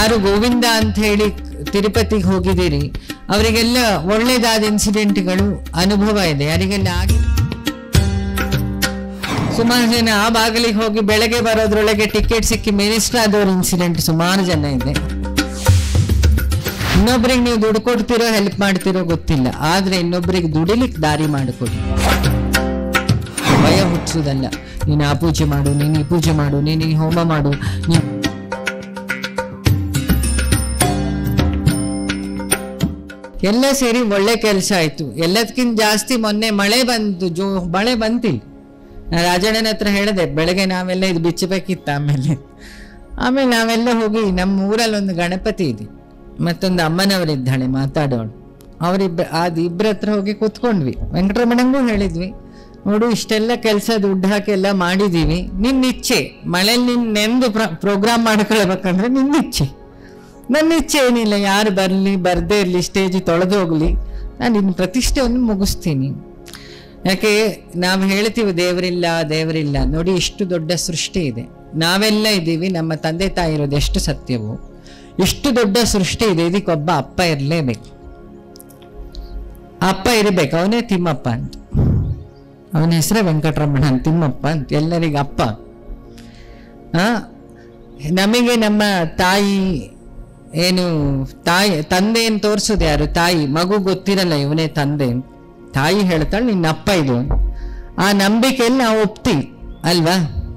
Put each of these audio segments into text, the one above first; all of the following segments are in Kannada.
ಯಾರು ಗೋವಿಂದ ಅಂತ ಹೇಳಿ ತಿರುಪತಿಗೆ ಹೋಗಿದ್ದೀರಿ ಅವರಿಗೆಲ್ಲ ಒಳ್ಳೇದಾದ ಇನ್ಸಿಡೆಂಟ್ಗಳು ಅನುಭವ ಇದೆ ಯಾರಿಗೆಲ್ಲ ಆಗಿ ಸುಮಾರು ಜನ ಆ ಬಾಗಿಲಿಗೆ ಹೋಗಿ ಬೆಳಗ್ಗೆ ಬರೋದ್ರೊಳಗೆ ಟಿಕೆಟ್ ಸಿಕ್ಕಿ ಮಿನಿಸ್ಟರ್ ಆದವ್ರ ಇನ್ಸಿಡೆಂಟ್ ಸುಮಾರು ಜನ ಇದೆ ಇನ್ನೊಬ್ರಿಗೆ ನೀವು ದುಡ್ಡು ಕೊಡ್ತಿರೋ ಹೆಲ್ಪ್ ಮಾಡ್ತಿರೋ ಗೊತ್ತಿಲ್ಲ ಆದ್ರೆ ಇನ್ನೊಬ್ರಿಗೆ ದುಡಿಲಿಕ್ಕೆ ದಾರಿ ಮಾಡಿಕೊಡಿ ಭಯ ಹುಟ್ಟಿಸೋದಲ್ಲ ನೀನು ಆ ಪೂಜೆ ಮಾಡು ನೀನು ಈ ಪೂಜೆ ಮಾಡು ನೀನು ಈ ಹೋಮ ಮಾಡು ನೀನು ಎಲ್ಲ ಸೇರಿ ಒಳ್ಳೆ ಕೆಲಸ ಆಯ್ತು ಎಲ್ಲದಕ್ಕಿಂತ ಜಾಸ್ತಿ ಮೊನ್ನೆ ಮಳೆ ಬಂತು ಜೋ ಮಳೆ ಬಂತಿಲ್ಲ ನಾ ರಾಜಣ್ಣನ ಹತ್ರ ಹೇಳಿದೆ ಬೆಳಗ್ಗೆ ನಾವೆಲ್ಲ ಇದು ಬಿಚ್ಚಬೇಕಿತ್ತು ಆಮೇಲೆ ಆಮೇಲೆ ನಾವೆಲ್ಲ ಹೋಗಿ ನಮ್ಮ ಊರಲ್ಲಿ ಒಂದು ಗಣಪತಿ ಇದೆ ಮತ್ತೊಂದು ಅಮ್ಮನವರಿದ್ದಾಳೆ ಮಾತಾಡೋಳು ಅವರಿಬ್ಬ ಅದು ಇಬ್ಬರ ಹತ್ರ ಹೋಗಿ ಕೂತ್ಕೊಂಡ್ವಿ ವೆಂಕಟರಮಣಂಗೂ ಹೇಳಿದ್ವಿ ನೋಡು ಇಷ್ಟೆಲ್ಲ ಕೆಲಸ ದುಡ್ಡು ಹಾಕಿ ಎಲ್ಲ ಮಾಡಿದೀವಿ ನಿನ್ನ ಇಚ್ಛೆ ಮಳೆಯಲ್ಲಿ ನಿನ್ನ ನೆಂದು ಪ್ರೋಗ್ರಾಮ್ ಮಾಡ್ಕೊಳ್ಬೇಕಂದ್ರೆ ನಿನ್ನ ಇಚ್ಛೆ ನನ್ನ ಇಚ್ಛೆ ಏನಿಲ್ಲ ಯಾರು ಬರಲಿ ಬರದೇ ಇರಲಿ ಸ್ಟೇಜ್ ತೊಳೆದು ಹೋಗ್ಲಿ ನಾನು ಇನ್ನು ಪ್ರತಿಷ್ಠೆಯನ್ನು ಮುಗಿಸ್ತೀನಿ ಯಾಕೆ ನಾವು ಹೇಳ್ತೀವಿ ದೇವರಿಲ್ಲ ದೇವರಿಲ್ಲ ನೋಡಿ ಇಷ್ಟು ದೊಡ್ಡ ಸೃಷ್ಟಿ ಇದೆ ನಾವೆಲ್ಲ ಇದ್ದೀವಿ ನಮ್ಮ ತಂದೆ ತಾಯಿ ಇರೋದು ಎಷ್ಟು ಸತ್ಯವು ಎಷ್ಟು ದೊಡ್ಡ ಸೃಷ್ಟಿ ಇದೆ ಇದಕ್ಕೊಬ್ಬ ಅಪ್ಪ ಇರಲೇಬೇಕು ಅಪ್ಪ ಇರಬೇಕು ಅವನೇ ತಿಮ್ಮಪ್ಪ ಅಂತ ಅವನ ಹೆಸರೇ ವೆಂಕಟರಮಣ ಅಂತ ತಿಮ್ಮಪ್ಪ ಅಂತ ಎಲ್ಲರಿಗೆ ಅಪ್ಪ ಆ ನಮಗೆ ನಮ್ಮ ತಾಯಿ ಏನು ತಾಯಿ ತಂದೆಯನ್ನು ತೋರಿಸೋದು ಯಾರು ತಾಯಿ ಮಗು ಗೊತ್ತಿರಲ್ಲ ಇವನೇ ತಂದೆ ಅಂತ. ತಾಯಿ ಹೇಳ್ತಾಳೆ ನಿನ್ನ ಅಪ್ಪ ಇದು ಅಂತ. ಆ ನಂಬಿಕೆಯಲ್ಲಿ ನಾವು ಒಪ್ತೀವಿ ಅಲ್ವಾ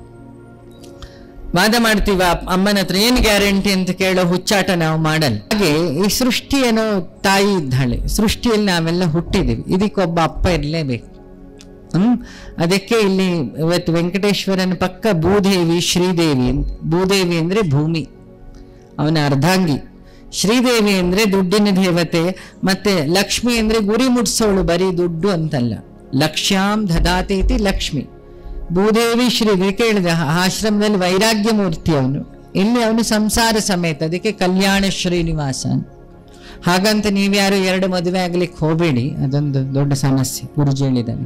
ವಾದ ಮಾಡ್ತೀವ ಅಮ್ಮನ ಹತ್ರ ಏನು ಗ್ಯಾರಂಟಿ ಅಂತ ಕೇಳೋ ಹುಚ್ಚಾಟ ನಾವು ಮಾಡಲ್ಲ ಹಾಗೆ ಈ ಸೃಷ್ಟಿ ಏನೋ ತಾಯಿ ಇದ್ದಾಳೆ ಸೃಷ್ಟಿಯಲ್ಲಿ ನಾವೆಲ್ಲ ಹುಟ್ಟಿದ್ದೀವಿ ಇದಕ್ಕೊಬ್ಬ ಅಪ್ಪ ಇರಲೇಬೇಕು ಹ್ಮ್ ಅದಕ್ಕೆ ಇಲ್ಲಿ ಇವತ್ತು ವೆಂಕಟೇಶ್ವರನ ಪಕ್ಕ ಭೂದೇವಿ ಶ್ರೀದೇವಿ ಅಂತ. ಭೂದೇವಿ ಅಂದ್ರೆ ಭೂಮಿ ಅವನ ಅರ್ಧಾಂಗಿ ಶ್ರೀದೇವಿ ಅಂದ್ರೆ ದುಡ್ಡಿನ ದೇವತೆ ಮತ್ತೆ ಲಕ್ಷ್ಮಿ ಅಂದ್ರೆ ಗುರಿ ಮುಟ್ಸೋಳು ಬರೀ ದುಡ್ಡು ಅಂತಲ್ಲ ಲಕ್ಷ್ಯಾಂ ದದಾತೀತಿ ಲಕ್ಷ್ಮಿ ಭೂದೇವಿ ಶ್ರೀ ಕೇಳಿದ ಆಶ್ರಮದಲ್ಲಿ ವೈರಾಗ್ಯ ಮೂರ್ತಿ ಅವನು ಇಲ್ಲಿ ಅವನು ಸಂಸಾರ ಸಮೇತ ಅದಕ್ಕೆ ಕಲ್ಯಾಣ ಶ್ರೀನಿವಾಸ ಅಂತ. ಹಾಗಂತ ನೀವ್ಯಾರು ಎರಡು ಮದುವೆ ಆಗ್ಲಿಕ್ಕೆ ಹೋಗಬೇಡಿ ಅದೊಂದು ದೊಡ್ಡ ಸಮಸ್ಯೆ ಗುರುಜಿ ಹೇಳಿದ್ದಾನೆ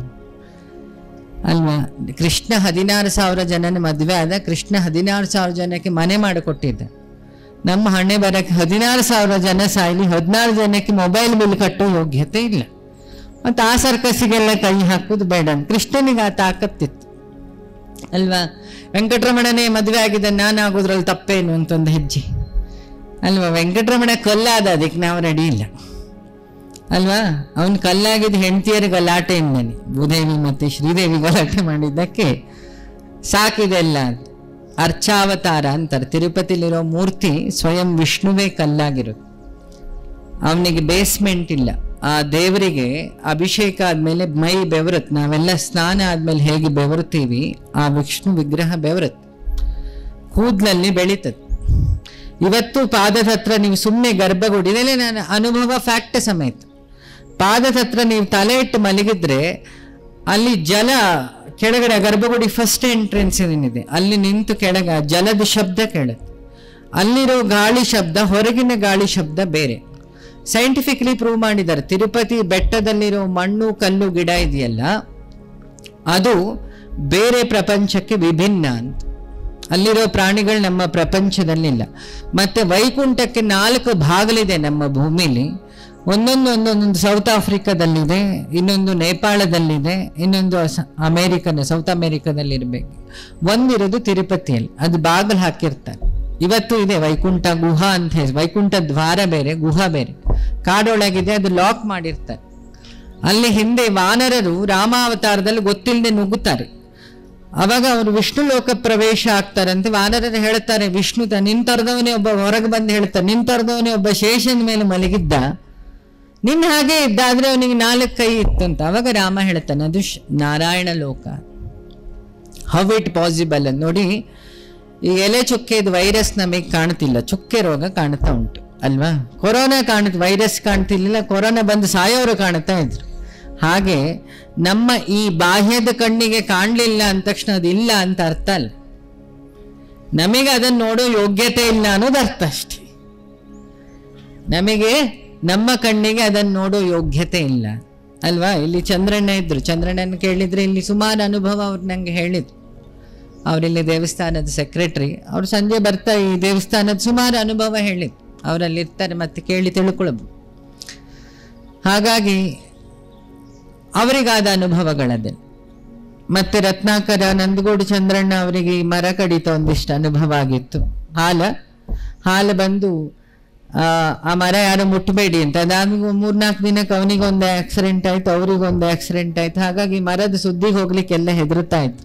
ಅಲ್ವಾ ಕೃಷ್ಣ ಹದಿನಾರು ಸಾವಿರ ಜನನ ಮದುವೆ ಆದ ಕೃಷ್ಣ ಹದಿನಾರು ಸಾವಿರ ಜನಕ್ಕೆ ಮನೆ ಮಾಡಿಕೊಟ್ಟಿದ್ದ ನಮ್ಮ ಹಣೆ ಬರಕ್ಕೆ ಹದಿನಾರು ಸಾವಿರ ಜನ ಸಾಯ್ಲಿ ಹದಿನಾರು ಜನಕ್ಕೆ ಮೊಬೈಲ್ ಬಿಲ್ ಕಟ್ಟೋ ಯೋಗ್ಯತೆ ಇಲ್ಲ ಮತ್ತು ಆ ಸರ್ಕಸ್ಸಿಗೆಲ್ಲ ಕೈ ಹಾಕೋದು ಬೇಡ ಕೃಷ್ಣನಿಗೆ ಆ ತಾಕತ್ತಿತ್ತು ಅಲ್ವಾ ವೆಂಕಟರಮಣನೇ ಮದುವೆ ಆಗಿದೆ ನಾನು ಆಗೋದ್ರಲ್ಲಿ ತಪ್ಪೇನು ಅಂತ ಒಂದು ಹೆಜ್ಜೆ ಅಲ್ವಾ ವೆಂಕಟರಮಣ ಕಲ್ಲಾದ ಅದಕ್ಕೆ ನಾವು ರೆಡಿ ಇಲ್ಲ ಅಲ್ವಾ ಅವನು ಕಲ್ಲಾಗಿದ್ದು ಹೆಂಡತಿಯರ ಗಲಾಟೆಯಿಂದನೇ ಭೂದೇವಿ ಮತ್ತೆ ಶ್ರೀದೇವಿ ಗಲಾಟೆ ಮಾಡಿದ್ದಕ್ಕೆ ಸಾಕಿದೆಲ್ಲ ಅರ್ಚಾವತಾರ ಅಂತಾರೆ ತಿರುಪತಿಲಿರೋ ಮೂರ್ತಿ ಸ್ವಯಂ ವಿಷ್ಣುವೇ ಕಲ್ಲಾಗಿರೋದು ಅವನಿಗೆ ಬೇಸ್ಮೆಂಟ್ ಇಲ್ಲ ಆ ದೇವರಿಗೆ ಅಭಿಷೇಕ ಆದ್ಮೇಲೆ ಮೈ ಬೆವರತ್ ನಾವೆಲ್ಲ ಸ್ನಾನ ಆದ್ಮೇಲೆ ಹೇಗೆ ಬೆವರುತ್ತೀವಿ ಆ ವಿಷ್ಣು ವಿಗ್ರಹ ಬೆವರತ್ ಕೂದ್ಲಲ್ಲಿ ಬೆಳೀತದೆ ಇವತ್ತು ಪಾದದ ಹತ್ರ ನೀವು ಸುಮ್ಮನೆ ಗರ್ಭಗುಡಿ ಇದೆಲ್ಲ ನಾನು ಅನುಭವ ಫ್ಯಾಕ್ಟ್ ಸಮೇತ ಪಾದದ ಹತ್ರ ನೀವು ತಲೆ ಇಟ್ಟು ಮಲಗಿದ್ರೆ ಅಲ್ಲಿ ಜಲ ಕೆಳಗಡೆ ಆ ಗರ್ಭಗುಡಿ ಫಸ್ಟ್ ಎಂಟ್ರೆನ್ಸ್ ಏನಿದೆ ಅಲ್ಲಿ ನಿಂತು ಕೆಳಗೆ ಆ ಜಲದ ಶಬ್ದ ಕೇಳುತ್ತೆ ಅಲ್ಲಿರೋ ಗಾಳಿ ಶಬ್ದ ಹೊರಗಿನ ಗಾಳಿ ಶಬ್ದ ಬೇರೆ ಸೈಂಟಿಫಿಕ್ಲಿ ಪ್ರೂವ್ ಮಾಡಿದ್ದಾರೆ ತಿರುಪತಿ ಬೆಟ್ಟದಲ್ಲಿರೋ ಮಣ್ಣು ಕಲ್ಲು ಗಿಡ ಇದೆಯಲ್ಲ ಅದು ಬೇರೆ ಪ್ರಪಂಚಕ್ಕೆ ವಿಭಿನ್ನ ಅಂತ ಅಲ್ಲಿರೋ ಪ್ರಾಣಿಗಳು ನಮ್ಮ ಪ್ರಪಂಚದಲ್ಲಿಲ್ಲ ಮತ್ತೆ ವೈಕುಂಠಕ್ಕೆ ನಾಲ್ಕು ಭಾಗಲಿದೆ ನಮ್ಮ ಭೂಮಿಲಿ ಒಂದೊಂದು ಒಂದೊಂದೊಂದು ಸೌತ್ ಆಫ್ರಿಕಾದಲ್ಲಿದೆ ಇನ್ನೊಂದು ನೇಪಾಳದಲ್ಲಿದೆ ಇನ್ನೊಂದು ಸ- ಅಮೇರಿಕನ ಸೌತ್ ಅಮೇರಿಕಾದಲ್ಲಿ ಇರಬೇಕು ಒಂದಿರೋದು ತಿರುಪತಿಯಲ್ಲಿ ಅದು ಬಾಗಿಲು ಹಾಕಿರ್ತಾರೆ ಇವತ್ತು ಇದೆ ವೈಕುಂಠ ಗುಹಾ ಅಂತ ಹೇಳಿ ವೈಕುಂಠ ದ್ವಾರ ಬೇರೆ ಗುಹಾ ಬೇರೆ ಕಾಡೊಳಗಿದೆ ಅದು ಲಾಕ್ ಮಾಡಿರ್ತಾರೆ ಅಲ್ಲಿ ಹಿಂದೆ ವಾನರರು ರಾಮಾವತಾರದಲ್ಲಿ ಗೊತ್ತಿಲ್ಲದೆ ನುಗ್ಗುತ್ತಾರೆ ಅವಾಗ ಅವರು ವಿಷ್ಣು ಲೋಕ ಪ್ರವೇಶ ಆಗ್ತಾರಂತೆ ವಾನರರು ಹೇಳ್ತಾರೆ ವಿಷ್ಣು ತ ನಿಂತರ್ದವನೇ ಒಬ್ಬ ಹೊರಗೆ ಬಂದು ಹೇಳ್ತಾರೆ ನಿಂತರ್ದವನೇ ಒಬ್ಬ ಶೇಷನ ಮೇಲೆ ಮಲಗಿದ್ದ ನಿನ್ನ ಹಾಗೆ ಇದ್ದ ಆದ್ರೆ ಅವನಿಗೆ ನಾಲ್ಕು ಕೈ ಇತ್ತು ಅಂತ ಅವಾಗ ರಾಮ ಹೇಳ್ತಾನೆ ಅದು ಶ್- ನಾರಾಯಣ ಲೋಕ ಹೌ ಇಟ್ ಪಾಸಿಬಲ್ ಅಂತ ನೋಡಿ ಈ ಎಲೆ ಚುಕ್ಕೆದು ವೈರಸ್ ನಮಗೆ ಕಾಣ್ತಿಲ್ಲ ಚುಕ್ಕೆ ರೋಗ ಕಾಣ್ತಾ ಉಂಟು ಅಲ್ವಾ ಕೊರೋನಾ ಕಾಣುತ್ತೆ ವೈರಸ್ ಕಾಣ್ತಿರ್ಲಿಲ್ಲ ಕೊರೋನಾ ಬಂದು ಸಾಯೋರು ಕಾಣ್ತಾ ಇದ್ರು ಹಾಗೆ ನಮ್ಮ ಈ ಬಾಹ್ಯದ ಕಣ್ಣಿಗೆ ಕಾಣಲಿಲ್ಲ ಅಂದ ತಕ್ಷಣ ಅದು ಇಲ್ಲ ಅಂತ ಅರ್ಥ ಅಲ್ಲ ನಮಗೆ ಅದನ್ನು ನೋಡೋ ಯೋಗ್ಯತೆ ಇಲ್ಲ ಅನ್ನೋದು ಅರ್ಥ ಅಷ್ಟೇ ನಮಗೆ ನಮ್ಮ ಕಣ್ಣಿಗೆ ಅದನ್ನು ನೋಡೋ ಯೋಗ್ಯತೆ ಇಲ್ಲ ಅಲ್ವಾ ಇಲ್ಲಿ ಚಂದ್ರಣ್ಣ ಇದ್ರು ಚಂದ್ರಣ್ಣನ ಕೇಳಿದ್ರೆ ಇಲ್ಲಿ ಸುಮಾರು ಅನುಭವ ಅವ್ರು ನಂಗೆ ಹೇಳಿದ್ರು ಅವರಿಲ್ಲಿ ದೇವಸ್ಥಾನದ ಸೆಕ್ರೆಟರಿ ಅವ್ರು ಸಂಜೆ ಬರ್ತಾ ಈ ದೇವಸ್ಥಾನದ ಸುಮಾರು ಅನುಭವ ಹೇಳಿ ಅವರಲ್ಲಿ ಇರ್ತಾರೆ ಮತ್ತೆ ಕೇಳಿ ತಿಳ್ಕೊಳ್ಬೋದು ಹಾಗಾಗಿ ಅವರಿಗಾದ ಅನುಭವಗಳದೆ ಮತ್ತೆ ರತ್ನಾಕರ ನಂದಗೂಡು ಚಂದ್ರಣ್ಣ ಅವರಿಗೆ ಈ ಮರ ಕಡಿತ ಒಂದಿಷ್ಟು ಅನುಭವ ಆಗಿತ್ತು ಹಾಲ ಹಾಲು ಬಂದು ಆ, ಆ ಮರ ಯಾರು ಮುಟ್ಟಬೇಡಿ ಅಂತ ಅದಾದ ಮೂರ್ನಾಲ್ಕು ದಿನಕ್ಕೆ ಅವನಿಗೊಂದು ಆಕ್ಸಿಡೆಂಟ್ ಆಯ್ತು ಅವರಿಗೊಂದು ಆಕ್ಸಿಡೆಂಟ್ ಆಯ್ತು ಹಾಗಾಗಿ ಮರದ ಸುದ್ದಿಗೆ ಹೋಗ್ಲಿಕ್ಕೆಲ್ಲ ಹೆದರುತ್ತಾ ಇತ್ತು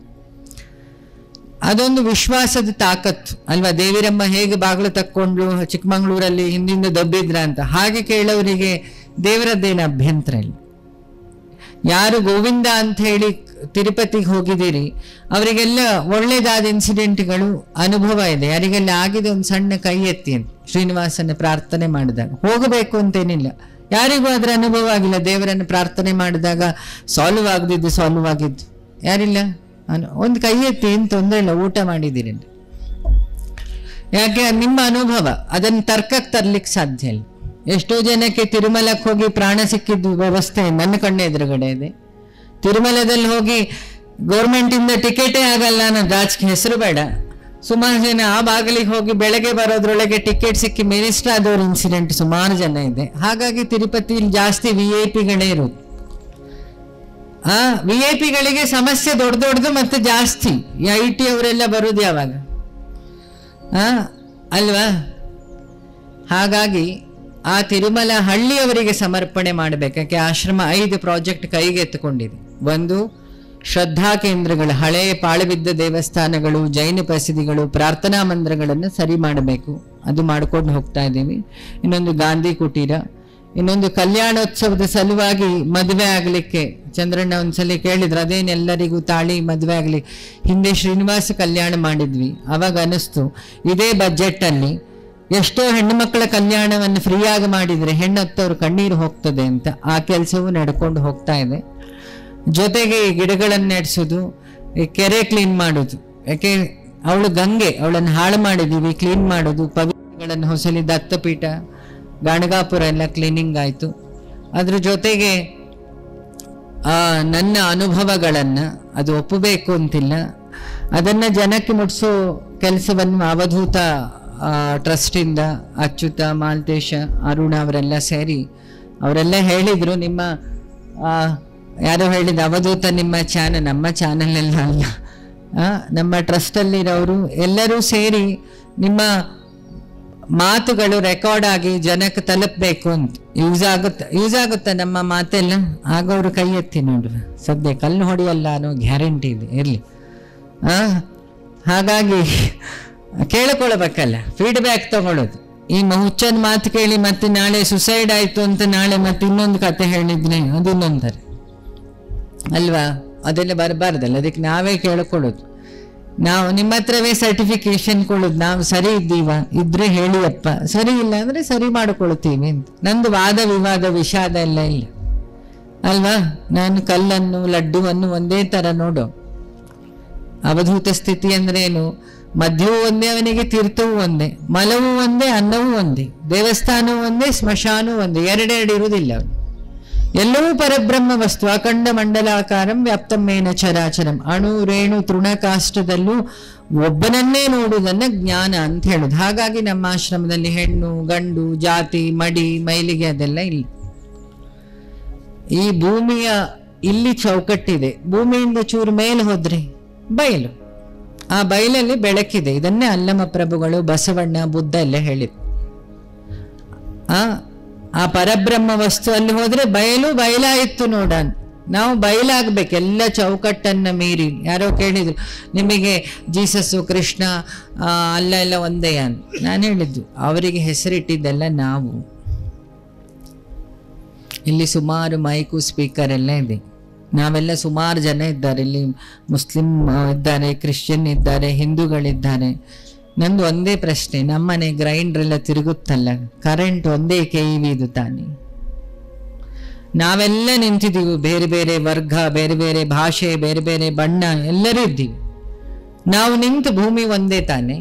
ಅದೊಂದು ವಿಶ್ವಾಸದ ತಾಕತ್ತು ಅಲ್ವಾ ದೇವಿರಮ್ಮ ಹೇಗೆ ಬಾಗಿಲು ತಕ್ಕೊಂಡ್ಲು ಚಿಕ್ಕಮಂಗ್ಳೂರಲ್ಲಿ ಹಿಂದಿಂದ ದಬ್ಬಿದ್ರ ಅಂತ ಹಾಗೆ ಕೇಳೋರಿಗೆ ದೇವರದ್ದೇನು ಅಭ್ಯಂತರ ಇಲ್ಲ ಯಾರು ಗೋವಿಂದ ಅಂತ ಹೇಳಿ ತಿರುಪತಿಗೆ ಹೋಗಿದ್ದೀರಿ ಅವರಿಗೆಲ್ಲ ಒಳ್ಳೇದಾದ ಇನ್ಸಿಡೆಂಟ್ಗಳು ಅನುಭವ ಇದೆ ಯಾರಿಗೆಲ್ಲ ಆಗಿದೆ ಒಂದು ಸಣ್ಣ ಕೈ ಎತ್ತಿ ಅಂತ ಶ್ರೀನಿವಾಸನ ಪ್ರಾರ್ಥನೆ ಮಾಡಿದಾಗ ಹೋಗಬೇಕು ಅಂತೇನಿಲ್ಲ ಯಾರಿಗೂ ಅದರ ಅನುಭವ ಆಗಿಲ್ಲ ದೇವರನ್ನು ಪ್ರಾರ್ಥನೆ ಮಾಡಿದಾಗ ಸಾಲ್ವ್ ಆಗದಿದ್ದು ಸಾಲ್ವ್ ಆಗಿದ್ದು ಯಾರಿಲ್ಲ ಅನು ಒಂದು ಕೈ ಎತ್ತಿ ಏನು ತೊಂದರೆ ಇಲ್ಲ ಊಟ ಮಾಡಿದ್ದೀರಿ ಅಂತ. ಯಾಕೆ ನಿಮ್ಮ ಅನುಭವ ಅದನ್ನು ತರ್ಕಕ್ಕೆ ತರ್ಲಿಕ್ಕೆ ಸಾಧ್ಯ ಇಲ್ಲ ಎಷ್ಟೋ ಜನಕ್ಕೆ ತಿರುಮಲಕ್ಕೆ ಹೋಗಿ ಪ್ರಾಣ ಸಿಕ್ಕಿದ್ದು ವ್ಯವಸ್ಥೆ ನನ್ನ ಕಣ್ಣ ಎದುರುಗಡೆ ಇದೆ ತಿರುಮಲದಲ್ಲಿ ಹೋಗಿ ಗೌರ್ಮೆಂಟಿಂದ ಟಿಕೆಟೇ ಆಗಲ್ಲ ಅನ್ನೋ ರಾಜಕೀಯ ಹೆಸರು ಬೇಡ ಸುಮಾರು ಜನ ಆ ಬಾಗಿಲಿಗೆ ಹೋಗಿ ಬೆಳಗ್ಗೆ ಬರೋದ್ರೊಳಗೆ ಟಿಕೆಟ್ ಸಿಕ್ಕಿ ಮಿನಿಸ್ಟರ್ ಆದವ್ರ ಇನ್ಸಿಡೆಂಟ್ ಸುಮಾರು ಜನ ಇದೆ ಹಾಗಾಗಿ ತಿರುಪತಿಲಿ ಜಾಸ್ತಿ ವಿ ಐ ಪಿಗಳೇ ಇರೋದು ಆ ವಿ ಐ ಪಿಗಳಿಗೆ ಸಮಸ್ಯೆ ದೊಡ್ಡ ದೊಡ್ಡದು ಮತ್ತೆ ಜಾಸ್ತಿ ಈ ಐ ಟಿ ಅವರೆಲ್ಲ ಬರೋದು ಯಾವಾಗ ಆ ಅಲ್ವಾ ಹಾಗಾಗಿ ಆ ತಿರುಮಲ ಹಳ್ಳಿಯವರಿಗೆ ಸಮರ್ಪಣೆ ಮಾಡಬೇಕು ಯಾಕೆ ಆಶ್ರಮ ಐದು ಪ್ರಾಜೆಕ್ಟ್ ಕೈಗೆ ಎತ್ತುಕೊಂಡಿದೆ ಒಂದು ಶ್ರದ್ಧಾ ಕೇಂದ್ರಗಳು ಹಳೆಯ ಪಾಳುಬಿದ್ದ ದೇವಸ್ಥಾನಗಳು ಜೈನ ಪ್ರಸಿದ್ಧಿಗಳು ಪ್ರಾರ್ಥನಾ ಮಂದಿರಗಳನ್ನು ಸರಿ ಮಾಡಬೇಕು ಅದು ಮಾಡ್ಕೊಂಡು ಹೋಗ್ತಾ ಇದ್ದೀವಿ ಇನ್ನೊಂದು ಗಾಂಧಿ ಕುಟೀರ ಇನ್ನೊಂದು ಕಲ್ಯಾಣೋತ್ಸವದ ಸಲುವಾಗಿ ಮದುವೆ ಆಗಲಿಕ್ಕೆ ಚಂದ್ರಣ್ಣ ಒಂದ್ಸಲಿ ಕೇಳಿದ್ರು ಅದೇನೆಲ್ಲರಿಗೂ ತಾಳಿ ಮದುವೆ ಆಗಲಿ ಹಿಂದೆ ಶ್ರೀನಿವಾಸ ಕಲ್ಯಾಣ ಮಾಡಿದ್ವಿ ಅವಾಗ ಅನಿಸ್ತು ಇದೇ ಬಜೆಟ್ಟಲ್ಲಿ ಎಷ್ಟೋ ಹೆಣ್ಣು ಮಕ್ಕಳ ಕಲ್ಯಾಣವನ್ನು ಫ್ರೀಯಾಗಿ ಮಾಡಿದರೆ ಹೆಣ್ಣತ್ತವ್ರು ಕಣ್ಣೀರು ಹೋಗ್ತದೆ ಅಂತ ಆ ಕೆಲಸವು ನಡ್ಕೊಂಡು ಹೋಗ್ತಾ ಇದೆ ಜೊತೆಗೆ ಈ ಗಿಡಗಳನ್ನು ನೆಡ್ಸೋದು ಈ ಕೆರೆ ಕ್ಲೀನ್ ಮಾಡೋದು ಯಾಕೆ ಅವಳು ಗಂಗೆ ಅವಳನ್ನು ಹಾಳು ಮಾಡಿದ್ದೀವಿ ಕ್ಲೀನ್ ಮಾಡೋದು ಪವಿತ್ರಗಳನ್ನು ಹೊಸಲಿ ದತ್ತಪೀಠ ಗಾಣಗಾಪುರ ಎಲ್ಲ ಕ್ಲೀನಿಂಗ್ ಆಯಿತು ಅದ್ರ ಜೊತೆಗೆ ಆ, ನನ್ನ ಅನುಭವಗಳನ್ನು ಅದು ಒಪ್ಪಬೇಕು ಅಂತಿಲ್ಲ ಅದನ್ನು ಜನಕ್ಕೆ ಮುಟ್ಟಿಸೋ ಕೆಲಸವನ್ನು ಅವಧೂತ ಆ, ಟ್ರಸ್ಟಿಂದ ಅಚ್ಯುತ ಮಾಲ್ತೇಶ ಅರುಣ ಅವರೆಲ್ಲ ಸೇರಿ ಅವರೆಲ್ಲ ಹೇಳಿದರು ನಿಮ್ಮ ಆ, ಯಾರೋ ಹೇಳಿದ ಅವಧೂತ ನಿಮ್ಮ ಚಾನಲ್ ನಮ್ಮ ಚಾನಲ್ ಎಲ್ಲ ಅಲ್ಲ ಆ, ನಮ್ಮ ಟ್ರಸ್ಟಲ್ಲಿರೋರು ಎಲ್ಲರೂ ಸೇರಿ ನಿಮ್ಮ ಮಾತುಗಳು ರೆಕಾರ್ಡ್ ಆಗಿ ಜನಕ್ಕೆ ತಲುಪಬೇಕು ಅಂತ ಯೂಸ್ ಆಗುತ್ತೆ ಯೂಸ್ ಆಗುತ್ತೆ ನಮ್ಮ ಮಾತೆಲ್ಲ ಆಗೋರು ಕೈ ಎತ್ತಿ ನೋಡ್ರಿ ಸದ್ಯ ಕಲ್ಲು ಹೊಡೆಯಲ್ಲ ಅನ್ನೋ ಗ್ಯಾರಂಟಿ ಇದೆ ಇರಲಿ ಆ ಹಾಗಾಗಿ ಕೇಳ್ಕೊಳ್ಬೇಕಲ್ಲ ಫೀಡ್ಬ್ಯಾಕ್ ತಗೊಳ್ಳೋದು ಈ ಹುಚ್ಚನ ಮಾತು ಕೇಳಿ ಮತ್ತೆ ನಾಳೆ ಸುಸೈಡ್ ಆಯ್ತು ಅಂತ ನಾಳೆ ಮತ್ತೆ ಇನ್ನೊಂದು ಕತೆ ಹೇಳಿದ್ರೆ ಅದು ಇನ್ನೊಂಥರ ಅಲ್ವಾ ಅದೆಲ್ಲ ಬರಬಾರ್ದಲ್ಲ ಅದಕ್ಕೆ ನಾವೇ ಕೇಳ್ಕೊಳ್ಳೋದು ನಾವು ನಿಮ್ಮ ಹತ್ರವೇ ಸರ್ಟಿಫಿಕೇಶನ್ ಕೊಡೋದು ನಾವು ಸರಿ ಇದ್ದೀವ ಇದ್ರೆ ಹೇಳಿಯಪ್ಪ ಸರಿ ಇಲ್ಲ ಅಂದ್ರೆ ಸರಿ ಮಾಡ್ಕೊಳ್ತೀವಿ ಅಂತ ನಂದು ವಾದ ವಿವಾದ ವಿಷಾದ ಎಲ್ಲ ಇಲ್ಲ ಅಲ್ವಾ ನಾನು ಕಲ್ಲನ್ನು ಲಡ್ಡುವನ್ನು ಒಂದೇ ತರ ನೋಡು ಅವಧೂತ ಸ್ಥಿತಿ ಅಂದ್ರೇನು ಮದ್ಯವೂ ಒಂದೇ ಅವನಿಗೆ ತೀರ್ಥವೂ ಒಂದೇ ಮಲವೂ ಒಂದೇ ಅನ್ನವೂ ಒಂದೇ ದೇವಸ್ಥಾನವೂ ಒಂದೇ ಸ್ಮಶಾನವೂ ಒಂದೇ ಎರಡೆರಡು ಇರುವುದಿಲ್ಲ ಅವನು ಎಲ್ಲವೂ ಪರಬ್ರಹ್ಮ ವಸ್ತು ಅಖಂಡ ಮಂಡಲಾಕಾರಂ ವ್ಯಾಪ್ತಮೇನ ಚರಾಚರಂ ಅಣು ರೇಣು ತೃಣಕಾಷ್ಟದಲ್ಲೂ ಒಬ್ಬನನ್ನೇ ನೋಡುವುದನ್ನ ಜ್ಞಾನ ಅಂತ ಹೇಳುದು ಹಾಗಾಗಿ ನಮ್ಮ ಆಶ್ರಮದಲ್ಲಿ ಹೆಣ್ಣು ಗಂಡು ಜಾತಿ ಮಡಿ ಮೈಲಿಗೆ ಅದೆಲ್ಲ ಇಲ್ಲ ಈ ಭೂಮಿಯ ಇಲ್ಲಿ ಚೌಕಟ್ಟಿದೆ ಭೂಮಿಯಿಂದ ಚೂರು ಮೇಲೆ ಹೋದ್ರೆ ಬಯಲು ಆ ಬಯಲಲ್ಲಿ ಬೆಳಕಿದೆ ಇದನ್ನೇ ಅಲ್ಲಮ ಪ್ರಭುಗಳು ಬಸವಣ್ಣ ಬುದ್ಧ ಎಲ್ಲ ಹೇಳಿದ್ರು ಆ ಆ ಪರಬ್ರಹ್ಮ ವಸ್ತು ಅಲ್ಲಿ ಹೋದ್ರೆ ಬಯಲು ಬಯಲಾಯಿತು ನೋಡ ನಾವು ಬಯಲಾಗ್ಬೇಕು ಎಲ್ಲ ಚೌಕಟ್ಟನ್ನ ಮೀರಿ ಯಾರೋ ಕೇಳಿದ್ರು ನಿಮಗೆ ಜೀಸಸ್ಸು ಕೃಷ್ಣ ಆ, ಅಲ್ಲ ಎಲ್ಲ ಒಂದೇ ಅಂತ ನಾನು ಹೇಳಿದ್ದು ಅವರಿಗೆ ಹೆಸರಿಟ್ಟಿದ್ದೆಲ್ಲ ನಾವು ಇಲ್ಲಿ ಸುಮಾರು ಮೈಕು ಸ್ಪೀಕರ್ ಎಲ್ಲ ಇದೆ ನಾವೆಲ್ಲ ಸುಮಾರು ಜನ ಇದ್ದಾರೆ ಇಲ್ಲಿ ಮುಸ್ಲಿಂ ಆ, ಇದ್ದಾರೆ ಕ್ರಿಶ್ಚಿಯನ್ ಇದ್ದಾರೆ ಹಿಂದೂಗಳಿದ್ದಾರೆ ನಂದು ಒಂದೇ ಪ್ರಶ್ನೆ ನಮ್ಮನೆ ಗ್ರೈಂಡರ್ ಎಲ್ಲ ತಿರುಗುತ್ತಲ್ಲ ಕರೆಂಟ್ ಒಂದೇ ಕೆ ಇದು ತಾನೆ ನಾವೆಲ್ಲ ನಿಂತಿದ್ದೀವಿ ಬೇರೆ ಬೇರೆ ವರ್ಗ ಬೇರೆ ಬೇರೆ ಭಾಷೆ ಬೇರೆ ಬೇರೆ ಬಣ್ಣ ಎಲ್ಲರೂ ಇದ್ದೀವಿ ನಾವು ನಿಂತು ಭೂಮಿ ಒಂದೇ ತಾನೆ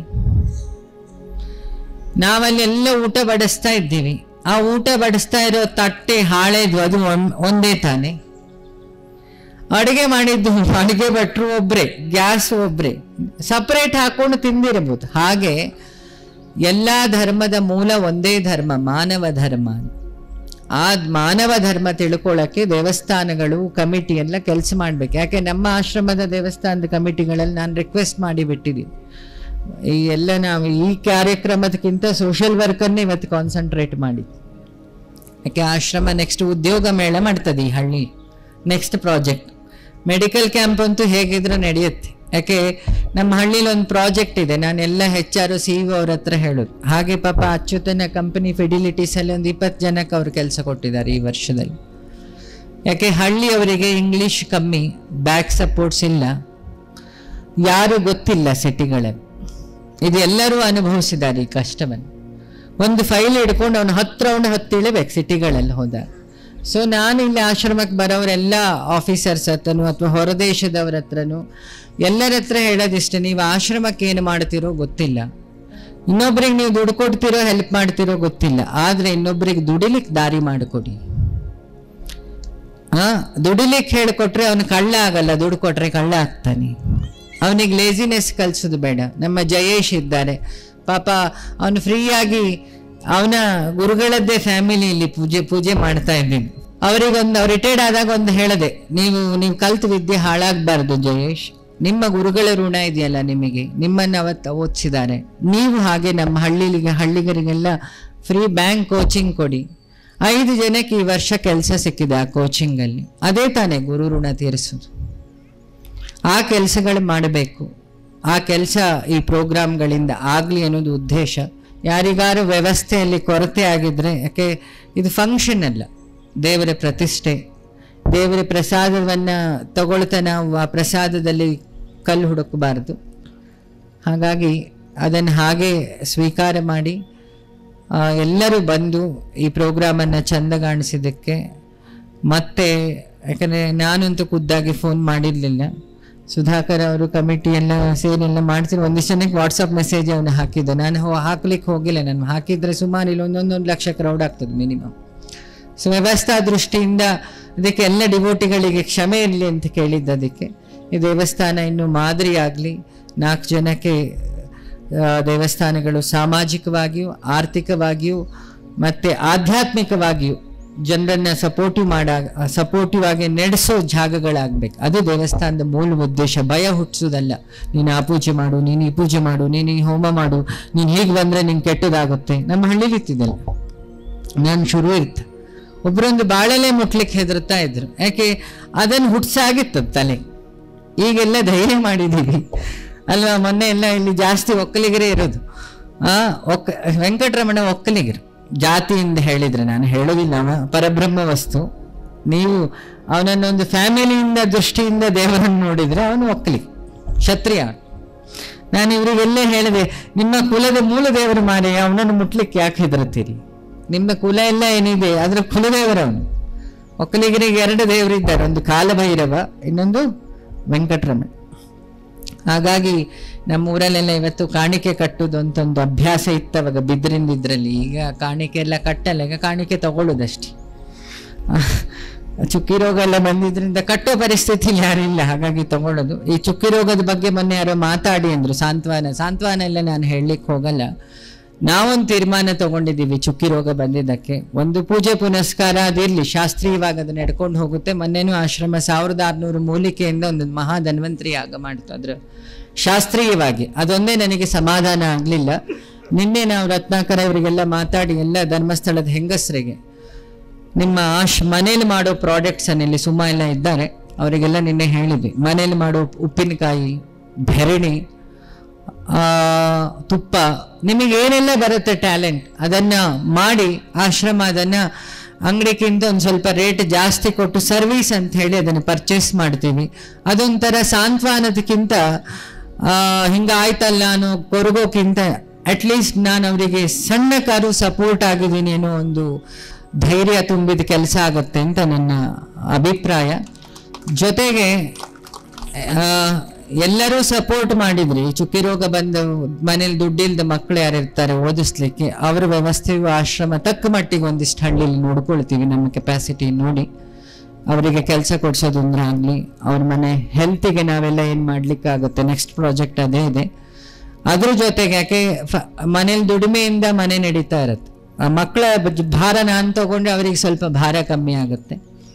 ನಾವಲ್ಲಿ ಎಲ್ಲ ಊಟ ಬಡಿಸ್ತಾ ಇದ್ದೀವಿ ಆ ಊಟ ಬಡಿಸ್ತಾ ಇರೋ ತಟ್ಟೆ ಹಾಳೆದು ಅದು ಒನ್- ಒಂದೇ ತಾನೆ ಅಡುಗೆ ಮಾಡಿದ್ದು ಅಡುಗೆ ಭಟ್ರು ಒಬ್ರೆ ಗ್ಯಾಸ್ ಒಬ್ರೆ ಸಪ್ರೇಟ್ ಹಾಕೊಂಡು ತಿಂದಿರಬಹುದು ಹಾಗೆ ಎಲ್ಲ ಧರ್ಮದ ಮೂಲ ಒಂದೇ ಧರ್ಮ ಮಾನವ ಧರ್ಮ ಆ ಮಾನವ ಧರ್ಮ ತಿಳ್ಕೊಳ್ಳೋಕ್ಕೆ ದೇವಸ್ಥಾನಗಳು ಕಮಿಟಿ ಎಲ್ಲ ಕೆಲಸ ಮಾಡ್ಬೇಕು ಯಾಕೆ ನಮ್ಮ ಆಶ್ರಮದ ದೇವಸ್ಥಾನದ ಕಮಿಟಿಗಳಲ್ಲಿ ನಾನು ರಿಕ್ವೆಸ್ಟ್ ಮಾಡಿ ಬಿಟ್ಟಿದ್ದೀನಿ ಈ ಎಲ್ಲ ನಾವು ಈ ಕಾರ್ಯಕ್ರಮದಕ್ಕಿಂತ ಸೋಷಿಯಲ್ ವರ್ಕನ್ನೇ ಇವತ್ತು ಕಾನ್ಸಂಟ್ರೇಟ್ ಮಾಡಿ ಯಾಕೆ ಆಶ್ರಮ ನೆಕ್ಸ್ಟ್ ಉದ್ಯೋಗ ಮೇಳ ಮಾಡ್ತದೆ ಈ ಹಳ್ಳಿ ನೆಕ್ಸ್ಟ್ ಪ್ರಾಜೆಕ್ಟ್ ಮೆಡಿಕಲ್ ಕ್ಯಾಂಪ್ ಅಂತೂ ಹೇಗಿದ್ರೂ ನಡೆಯುತ್ತೆ ಯಾಕೆ ನಮ್ಮ ಹಳ್ಳಿಲಿ ಒಂದು ಪ್ರಾಜೆಕ್ಟ್ ಇದೆ ನಾನೆಲ್ಲ ಹೆಚ್ ಆರ್ ಸಿ ಇ ಅವ್ರ ಹತ್ರ ಹೇಳೋದು ಹಾಗೆ ಪಾಪ ಅಚ್ಯುತನ ಕಂಪನಿ ಫೆಡಿಲಿಟೀಸಲ್ಲಿ ಒಂದು ಇಪ್ಪತ್ತು ಜನಕ್ಕೆ ಅವ್ರು ಕೆಲಸ ಕೊಟ್ಟಿದ್ದಾರೆ ಈ ವರ್ಷದಲ್ಲಿ ಯಾಕೆ ಹಳ್ಳಿಯವರಿಗೆ ಇಂಗ್ಲಿಷ್ ಕಮ್ಮಿ ಬ್ಯಾಕ್ ಸಪೋರ್ಟ್ಸ್ ಇಲ್ಲ ಯಾರು ಗೊತ್ತಿಲ್ಲ ಸಿಟಿಗಳಲ್ಲಿ ಇದು ಎಲ್ಲರೂ ಅನುಭವಿಸಿದ್ದಾರೆ ಈ ಕಷ್ಟವನ್ನು ಒಂದು ಫೈಲ್ ಹಿಡ್ಕೊಂಡು ಅವನು ಹತ್ತು ರೌಂಡ್ ಹತ್ತಿಳಬೇಕು ಸಿಟಿಗಳಲ್ಲಿ ಹೋದಾಗ ಸೊ ನಾನು ಇಲ್ಲಿ ಆಶ್ರಮಕ್ಕೆ ಬರೋರೆಲ್ಲ ಆಫೀಸರ್ಸ್ ಹತ್ರನೂ ಅಥವಾ ಹೊರದೇಶದವ್ರ ಹತ್ರನೂ ಎಲ್ಲರ ಹತ್ರ ಹೇಳೋದಿಷ್ಟೇ ನೀವು ಆಶ್ರಮಕ್ಕೆ ಏನು ಮಾಡ್ತೀರೋ ಗೊತ್ತಿಲ್ಲ ಇನ್ನೊಬ್ರಿಗೆ ನೀವು ದುಡ್ಡು ಕೊಡ್ತಿರೋ ಹೆಲ್ಪ್ ಮಾಡ್ತಿರೋ ಗೊತ್ತಿಲ್ಲ ಆದರೆ ಇನ್ನೊಬ್ರಿಗೆ ದುಡಿಲಿಕ್ಕೆ ದಾರಿ ಮಾಡಿಕೊಡಿ ಹಾ ದುಡಿಲಿಕ್ಕೆ ಹೇಳಿಕೊಟ್ರೆ ಅವನು ಕಳ್ಳ ಆಗಲ್ಲ ದುಡ್ಡು ಕೊಟ್ರೆ ಕಳ್ಳ ಆಗ್ತಾನೆ ಅವನಿಗೆ ಲೇಸಿನೆಸ್ ಕಲಿಸೋದು ಬೇಡ ನಮ್ಮ ಜಯೇಶ್ ಇದ್ದಾರೆ ಪಾಪ ಅವನು ಫ್ರೀಯಾಗಿ ಅವನ ಗುರುಗಳದ್ದೇ ಫ್ಯಾಮಿಲಿಯಲ್ಲಿ ಪೂಜೆ ಪೂಜೆ ಮಾಡ್ತಾ ಇದ್ದೀನಿ ಅವರಿಗೊಂದು ಅವ್ರು ರಿಟೈರ್ಡ್ ಆದಾಗ ಒಂದು ಹೇಳಿದೆ ನೀವು ನೀವು ಕಲ್ತು ವಿದ್ಯೆ ಹಾಳಾಗಬಾರ್ದು ಜಯೇಶ್ ನಿಮ್ಮ ಗುರುಗಳ ಋಣ ಇದೆಯಲ್ಲ ನಿಮಗೆ ನಿಮ್ಮನ್ನು ಅವತ್ತು ಓದಿಸಿದ್ದಾರೆ ನೀವು ಹಾಗೆ ನಮ್ಮ ಹಳ್ಳಿಲಿಗೆ ಹಳ್ಳಿಗರಿಗೆಲ್ಲ ಫ್ರೀ ಬ್ಯಾಂಕ್ ಕೋಚಿಂಗ್ ಕೊಡಿ ಐದು ಜನಕ್ಕೆ ಈ ವರ್ಷ ಕೆಲಸ ಸಿಕ್ಕಿದೆ ಆ ಕೋಚಿಂಗಲ್ಲಿ ಅದೇ ತಾನೇ ಗುರು ಋಣ ತೀರಿಸೋದು ಆ ಕೆಲಸಗಳು ಮಾಡಬೇಕು ಆ ಕೆಲಸ ಈ ಪ್ರೋಗ್ರಾಮ್ಗಳಿಂದ ಆಗಲಿ ಅನ್ನೋದು ಉದ್ದೇಶ ಯಾರಿಗಾರು ವ್ಯವಸ್ಥೆಯಲ್ಲಿ ಕೊರತೆ ಆಗಿದ್ರೆ ಯಾಕೆ ಇದು ಫಂಕ್ಷನ್ ಅಲ್ಲ ದೇವರ ಪ್ರತಿಷ್ಠೆ ದೇವರ ಪ್ರಸಾದವನ್ನು ತಗೊಳ್ತಾ ನಾವು ಆ ಪ್ರಸಾದದಲ್ಲಿ ಕಲ್ಲು ಹುಡುಕಬಾರ್ದು ಹಾಗಾಗಿ ಅದನ್ನು ಹಾಗೆ ಸ್ವೀಕಾರ ಮಾಡಿ ಆ, ಎಲ್ಲರೂ ಬಂದು ಈ ಪ್ರೋಗ್ರಾಮನ್ನು ಚಂದಗಾಣಿಸಿದ್ದಕ್ಕೆ ಮತ್ತೆ ಯಾಕಂದರೆ ನಾನಂತೂ ಖುದ್ದಾಗಿ ಫೋನ್ ಮಾಡಿರಲಿಲ್ಲ ಸುಧಾಕರ್ ಅವರು ಕಮಿಟಿ ಎಲ್ಲ ಸೇನೆಲ್ಲ ಮಾಡ್ತಿರೋ ಒಂದಿಷ್ಟು ಜನಕ್ಕೆ ವಾಟ್ಸಪ್ ಮೆಸೇಜ್ ಅವನು ಹಾಕಿದ್ದೆ ನಾನು ಹೋ ಹಾಕ್ಲಿಕ್ಕೆ ಹೋಗಿಲ್ಲ ನಾನು ಹಾಕಿದರೆ ಸುಮಾರು ಇಲ್ಲಿ ಒಂದೊಂದೊಂದು ಲಕ್ಷ ಕ್ರೌಡ್ ಆಗ್ತದೆ ಮಿನಿಮಮ್ ಸೊ ವ್ಯವಸ್ಥಾ ದೃಷ್ಟಿಯಿಂದ ಅದಕ್ಕೆ ಎಲ್ಲ ಡಿವೋಟಿಗಳಿಗೆ ಕ್ಷಮೆ ಇರಲಿ ಅಂತ ಕೇಳಿದ್ದು ಅದಕ್ಕೆ ಈ ದೇವಸ್ಥಾನ ಇನ್ನು ಮಾದರಿ ಆಗಲಿ ನಾಲ್ಕು ಜನಕ್ಕೆ ಆ, ದೇವಸ್ಥಾನಗಳು ಸಾಮಾಜಿಕವಾಗಿಯೂ ಆರ್ಥಿಕವಾಗಿಯೂ ಮತ್ತು ಆಧ್ಯಾತ್ಮಿಕವಾಗಿಯೂ ಜನರನ್ನು ಸಪೋರ್ಟಿವ್ ಮಾಡ ಸಪೋರ್ಟಿವ್ ಆಗಿ ನಡೆಸೋ ಜಾಗಗಳಾಗಬೇಕು ಅದು ದೇವಸ್ಥಾನದ ಮೂಲ ಉದ್ದೇಶ ಭಯ ಹುಟ್ಟಿಸೋದಲ್ಲ ನೀನು ಆ ಪೂಜೆ ಮಾಡು ನೀನು ಈ ಪೂಜೆ ಮಾಡು ನೀನು ಈ ಹೋಮ ಮಾಡು ನೀನು ಹೀಗೆ ಬಂದರೆ ನಿಂಗೆ ಕೆಟ್ಟದಾಗುತ್ತೆ ನಮ್ಮ ಹಳ್ಳಿಲಿ ಇತ್ತಿದ್ದಲ್ಲ ನಾನು ಶುರು ಇತ್ತು ಒಬ್ಬರೊಂದು ಬಾಳಲೆ ಮುಟ್ಲಿಕ್ಕೆ ಹೆದರ್ತಾ ಇದ್ರು ಯಾಕೆ ಅದನ್ನು ಹುಟ್ಸಾಗಿತ್ತು ತಲೆ ಈಗೆಲ್ಲ ಧೈರ್ಯ ಮಾಡಿದ್ದೀವಿ ಅಲ್ವಾ ಮೊನ್ನೆ ಎಲ್ಲ ಇಲ್ಲಿ ಜಾಸ್ತಿ ಒಕ್ಕಲಿಗರೇ ಇರೋದು ಆ ಒಕ್ಕ ವೆಂಕಟರಮಣ ಒಕ್ಕಲಿಗರು ಜಾತಿಯಿಂದ ಹೇಳಿದ್ರೆ ನಾನು ಹೇಳೋದಿಲ್ಲ ಅವ ಪರಬ್ರಹ್ಮ ವಸ್ತು ನೀವು ಅವನನ್ನೊಂದು ಫ್ಯಾಮಿಲಿಯಿಂದ ದೃಷ್ಟಿಯಿಂದ ದೇವರನ್ನು ನೋಡಿದ್ರೆ ಅವನು ಒಕ್ಕಲಿಗ ಕ್ಷತ್ರಿಯ ನಾನು ಇವರಿಗೆಲ್ಲೇ ಹೇಳಿದೆ ನಿಮ್ಮ ಕುಲದ ಮೂಲ ದೇವರು ಮಾರೆ ಅವನನ್ನು ಮುಟ್ಲಿಕ್ಕೆ ಯಾಕೆ ಹೆದರುತ್ತೀರಿ ನಿಮ್ಮ ಕುಲ ಎಲ್ಲ ಏನಿದೆ ಅದರ ಕುಲದೇವರವನು ಒಕ್ಕಲಿಗರಿಗೆ ಎರಡು ದೇವರಿದ್ದಾರೆ ಒಂದು ಕಾಲಭೈರವ ಇನ್ನೊಂದು ವೆಂಕಟರಮಣ ಹಾಗಾಗಿ ನಮ್ಮ ಊರಲ್ಲೆಲ್ಲ ಇವತ್ತು ಕಾಣಿಕೆ ಕಟ್ಟುದು ಅಂತ ಒಂದು ಅಭ್ಯಾಸ ಇತ್ತವಾಗ ಬಿದ್ರಿಂದ ಇದ್ರಲ್ಲಿ ಈಗ ಕಾಣಿಕೆ ಎಲ್ಲ ಕಟ್ಟಲ್ಲ ಈಗ ಕಾಣಿಕೆ ತಗೊಳ್ಳೋದಷ್ಟೇ ಚುಕ್ಕಿ ರೋಗ ಎಲ್ಲ ಬಂದಿದ್ರಿಂದ ಕಟ್ಟೋ ಪರಿಸ್ಥಿತಿ ಯಾರಿಲ್ಲ ಹಾಗಾಗಿ ತಗೊಳ್ಳೋದು ಈ ಚುಕ್ಕಿ ರೋಗದ ಬಗ್ಗೆ ಮೊನ್ನೆ ಯಾರೋ ಮಾತಾಡಿ ಅಂದ್ರು ಸಾಂತ್ವನ ಸಾಂತ್ವನ ಎಲ್ಲ ನಾನು ಹೇಳಲಿಕ್ಕೆ ಹೋಗಲ್ಲ ನಾವೊಂದು ತೀರ್ಮಾನ ತಗೊಂಡಿದ್ದೀವಿ ಚುಕ್ಕಿ ರೋಗ ಬಂದಿದ್ದಕ್ಕೆ ಒಂದು ಪೂಜೆ ಪುನಸ್ಕಾರ ಅದಿರಲಿ ಶಾಸ್ತ್ರೀಯವಾಗಿ ಅದು ನಡ್ಕೊಂಡು ಹೋಗುತ್ತೆ ಮೊನ್ನೆನೂ ಆಶ್ರಮ ಸಾವಿರದ ಆರುನೂರು ಮೂಲಿಕೆಯಿಂದ ಒಂದು ಮಹಾ ಧನ್ವಂತರಿ ಯಾಗ ಮಾಡ್ತು ಅದ್ರ ಶಾಸ್ತ್ರೀಯವಾಗಿ ಅದೊಂದೇ ನನಗೆ ಸಮಾಧಾನ ಆಗಲಿಲ್ಲ ನಿನ್ನೆ ನಾವು ರತ್ನಾಕರ ಅವರಿಗೆಲ್ಲ ಮಾತಾಡಿ ಎಲ್ಲ ಧರ್ಮಸ್ಥಳದ ಹೆಂಗಸರಿಗೆ ನಿಮ್ಮ ಆಶ್ ಮನೇಲಿ ಮಾಡೋ ಪ್ರಾಡಕ್ಟ್ಸ್ ಇಲ್ಲಿ ಸುಮ್ಮ ಎಲ್ಲ ಇದ್ದಾರೆ ಅವರಿಗೆಲ್ಲ ನಿನ್ನೆ ಹೇಳಿದ್ವಿ ಮನೇಲಿ ಮಾಡೋ ಉಪ್ಪಿನಕಾಯಿ ಬೆರಣಿ ಆ, ತುಪ್ಪ ನಿಮಗೆ ಏನೆಲ್ಲ ಬರುತ್ತೆ ಟ್ಯಾಲೆಂಟ್ ಅದನ್ನ ಮಾಡಿ ಆಶ್ರಮ ಅದನ್ನ ಅಂಗಡಿಗಿಂತ ಒಂದು ಸ್ವಲ್ಪ ರೇಟ್ ಜಾಸ್ತಿ ಕೊಟ್ಟು ಸರ್ವಿಸ್ ಅಂತ ಹೇಳಿ ಅದನ್ನು ಪರ್ಚೇಸ್ ಮಾಡ್ತೀವಿ ಅದೊಂಥರ ಸಾಂತ್ವನದಕ್ಕಿಂತ ಆ, ಹಿಂಗಾಯ್ತಲ್ಲ ಅನ್ನೋ ಕೊರಗೋಕ್ಕಿಂತ ಅಟ್ಲೀಸ್ಟ್ ನಾನು ಅವರಿಗೆ ಸಣ್ಣ ಕಾರು ಸಪೋರ್ಟ್ ಆಗಿದ್ದೀನಿ ಅನ್ನೋ ಒಂದು ಧೈರ್ಯ ತುಂಬಿದ ಕೆಲಸ ಆಗುತ್ತೆ ಅಂತ ನನ್ನ ಅಭಿಪ್ರಾಯ ಜೊತೆಗೆ ಆ, ಎಲ್ಲರೂ ಸಪೋರ್ಟ್ ಮಾಡಿದ್ರಿ ಚುಕ್ಕಿ ರೋಗ ಬಂದು ಮನೇಲಿ ದುಡ್ಡಿಲ್ದ ಮಕ್ಕಳು ಯಾರು ಇರ್ತಾರೆ ಓದಿಸ್ಲಿಕ್ಕೆ ಅವರ ವ್ಯವಸ್ಥೆಯು ಆಶ್ರಮ ತಕ್ಕ ಮಟ್ಟಿಗೆ ಒಂದಿಷ್ಟು ಹಳ್ಳಿಲಿ ನೋಡ್ಕೊಳ್ತೀವಿ ನಮ್ಮ ಕೆಪಾಸಿಟಿ ನೋಡಿ ಅವರಿಗೆ ಕೆಲಸ ಕೊಡ್ಸೋದಂದ್ರೆ ಆಗಲಿ ಅವ್ರ ಮನೆ ಹೆಲ್ತಿಗೆ ನಾವೆಲ್ಲ ಏನು ಮಾಡ್ಲಿಕ್ಕಾಗುತ್ತೆ ನೆಕ್ಸ್ಟ್ ಪ್ರಾಜೆಕ್ಟ್ ಅದೇ ಇದೆ ಅದ್ರ ಜೊತೆಗೆ ಯಾಕೆ ಫ- ಮನೇಲಿ ದುಡಿಮೆಯಿಂದ ಮನೆ ನಡೀತಾ ಇರುತ್ತೆ ಆ ಮಕ್ಕಳ ಬಜ್- ಭಾರ ನಾನು ತಗೊಂಡ್ರೆ ಅವರಿಗೆ ಸ್ವಲ್ಪ ಭಾರ ಕಮ್ಮಿ ಆಗುತ್ತೆ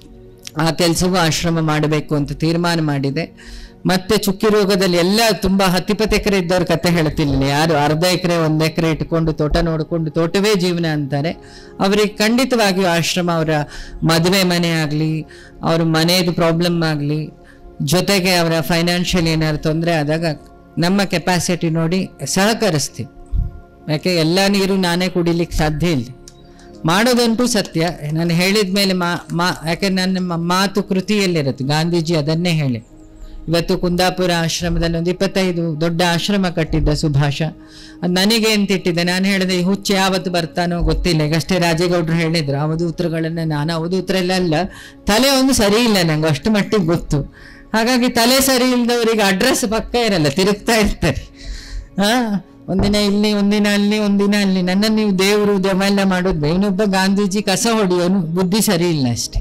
ಆ ಕೆಲಸವೂ ಆಶ್ರಮ ಮಾಡಬೇಕು ಅಂತ ತೀರ್ಮಾನ ಮಾಡಿದೆ ಮತ್ತೆ ಚುಕ್ಕಿ ರೋಗದಲ್ಲಿ ಎಲ್ಲ ತುಂಬಾ ಹತ್ತಿಪ್ಪತ್ತು ಎಕರೆ ಇದ್ದವ್ರ ಕತೆ ಹೇಳ್ತಿಲ್ಲ ಯಾರು ಅರ್ಧ ಎಕರೆ ಒಂದ್ ಎಕರೆ ಇಟ್ಕೊಂಡು ತೋಟ ನೋಡಿಕೊಂಡು ತೋಟವೇ ಜೀವನ ಅಂತಾರೆ ಅವರಿಗೆ ಖಂಡಿತವಾಗಿಯೂ ಆಶ್ರಮ ಅವರ ಮದುವೆ ಮನೆ ಆಗಲಿ ಅವ್ರ ಮನೆಯದು ಪ್ರಾಬ್ಲಮ್ ಆಗಲಿ ಜೊತೆಗೆ ಅವರ ಫೈನಾನ್ಷಿಯಲ್ ಏನಾದ್ರು ತೊಂದರೆ ಆದಾಗ ನಮ್ಮ ಕೆಪಾಸಿಟಿ ನೋಡಿ ಸಹಕರಿಸ್ತೀವಿ ಯಾಕೆ ಎಲ್ಲ ನೀರು ನಾನೇ ಕುಡಿಲಿಕ್ಕೆ ಸಾಧ್ಯ ಇಲ್ಲ ಮಾಡೋದಂತೂ ಸತ್ಯ ನಾನು ಹೇಳಿದ ಮೇಲೆ ಮಾ ಮಾ ಯಾಕೆ ನನ್ನ ಮ- ಮಾತು ಕೃತಿಯಲ್ಲಿರುತ್ತೆ ಗಾಂಧೀಜಿ ಅದನ್ನೇ ಹೇಳಿ ಇವತ್ತು ಕುಂದಾಪುರ ಆಶ್ರಮದಲ್ಲಿ ಒಂದು ಇಪ್ಪತ್ತೈದು ದೊಡ್ಡ ಆಶ್ರಮ ಕಟ್ಟಿದ್ದ ಸುಭಾಷ ಅದು ನನಗೆ ಅಂತ ಇಟ್ಟಿದ್ದೆ ನಾನು ಹೇಳಿದೆ ಈ ಹುಚ್ಚು ಯಾವತ್ತು ಬರ್ತಾನೋ ಗೊತ್ತಿಲ್ಲ ಈಗಷ್ಟೇ ರಾಜೇಗೌಡರು ಹೇಳಿದ್ರು ಅವಧೂತ್ರಗಳನ್ನು ನಾನು ಅವಧೂತ್ರ ಎಲ್ಲ ಅಲ್ಲ ತಲೆ ಒಂದು ಸರಿ ಇಲ್ಲ ನಂಗೆ ಅಷ್ಟು ಮಟ್ಟಿಗೆ ಗೊತ್ತು ಹಾಗಾಗಿ ತಲೆ ಸರಿ ಇಲ್ಲದವರಿಗೆ ಅಡ್ರೆಸ್ ಪಕ್ಕ ಇರಲ್ಲ ತಿರುಗ್ತಾ ಇರ್ತಾರೆ ಹಾ ಒಂದಿನ ಇಲ್ಲಿ ಒಂದಿನ ಅಲ್ಲಿ ಒಂದಿನ ಅಲ್ಲಿ ನನ್ನ ನೀವು ದೇವರು ದೆವೆಲ್ಲ ಮಾಡೋದು ಇವನೊಬ್ಬ ಗಾಂಧೀಜಿ ಕಸ ಹೊಡೆಯೋನು ಬುದ್ಧಿ ಸರಿ ಇಲ್ಲ ಅಷ್ಟೇ